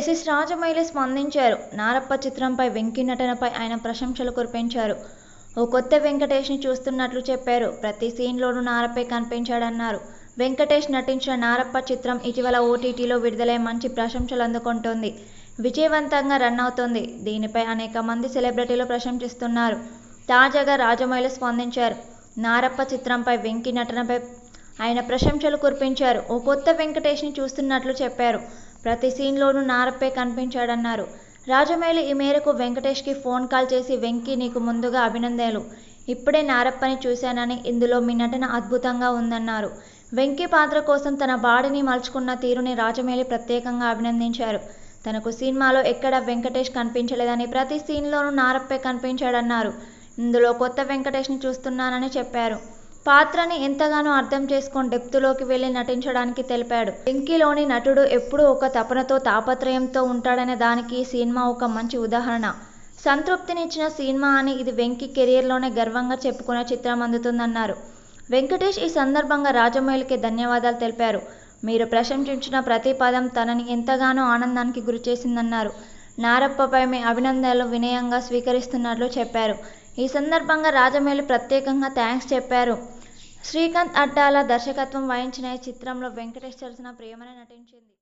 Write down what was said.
justice రాజమైలి స్పందించారు నారప్ప చిత్రంపై వెంకీ నటనపై ఆయన ప్రశంసలు కురిపించారు ఓ కొత్త వెంకటేష్ని చూస్తున్నట్లు చెప్పారు ప్రతి సీన్లోనూ నారప్పే కనిపించాడన్నారు వెంకటేష్ నటించిన నారప్ప చిత్రం ఇటీవల ఓటీటీలో విడుదలై మంచి ప్రశంసలు అందుకుంటోంది విజయవంతంగా రన్ అవుతోంది దీనిపై అనేక మంది సెలబ్రిటీలు ప్రశంసిస్తున్నారు తాజాగా రాజమైలి స్పందించారు నారప్ప చిత్రంపై వెంకీ నటనపై ఆయన ప్రశంసలు కురిపించారు ఓ కొత్త వెంకటేష్ని చూస్తున్నట్లు చెప్పారు ప్రతి సీన్లోనూ నారప్పే కనిపించాడన్నారు రాజమౌళి ఈ మేరకు వెంకటేష్కి ఫోన్ కాల్ చేసి వెంకీ నీకు ముందుగా అభినందనలు ఇప్పుడే నారప్పని చూశానని ఇందులో మీ నటన అద్భుతంగా ఉందన్నారు వెంకీ పాత్ర కోసం తన బాడీని మలుచుకున్న తీరుని రాజమౌళి ప్రత్యేకంగా అభినందించారు తనకు సినిమాలో ఎక్కడ వెంకటేష్ కనిపించలేదని ప్రతి సీన్లోనూ నారప్పే కనిపించాడన్నారు ఇందులో కొత్త వెంకటేష్ని చూస్తున్నానని చెప్పారు పాత్రని ఎంతగానో అర్థం చేసుకొని డెప్త్లోకి వెళ్ళి నటించడానికి తెలిపాడు వెంకీలోని నటుడు ఎప్పుడూ ఒక తపనతో తాపత్రయంతో ఉంటాడనే దానికి ఈ సినిమా ఒక మంచి ఉదాహరణ సంతృప్తినిచ్చిన సినిమా అని ఇది వెంకీ కెరియర్లోనే గర్వంగా చెప్పుకునే చిత్రం అందుతుందన్నారు వెంకటేష్ ఈ సందర్భంగా రాజమౌళికి ధన్యవాదాలు తెలిపారు మీరు ప్రశంసించిన ప్రతి పదం తనని ఎంతగానో ఆనందానికి గురిచేసిందన్నారు నారప్పపై మీ అభినందనలు వినయంగా స్వీకరిస్తున్నట్లు చెప్పారు ఈ సందర్భంగా రాజమౌళి ప్రత్యేకంగా థ్యాంక్స్ చెప్పారు శ్రీకాంత్ అడ్డాల దర్శకత్వం వహించిన ఈ చిత్రంలో వెంకటేష్ సరసన ప్రియమని నటించింది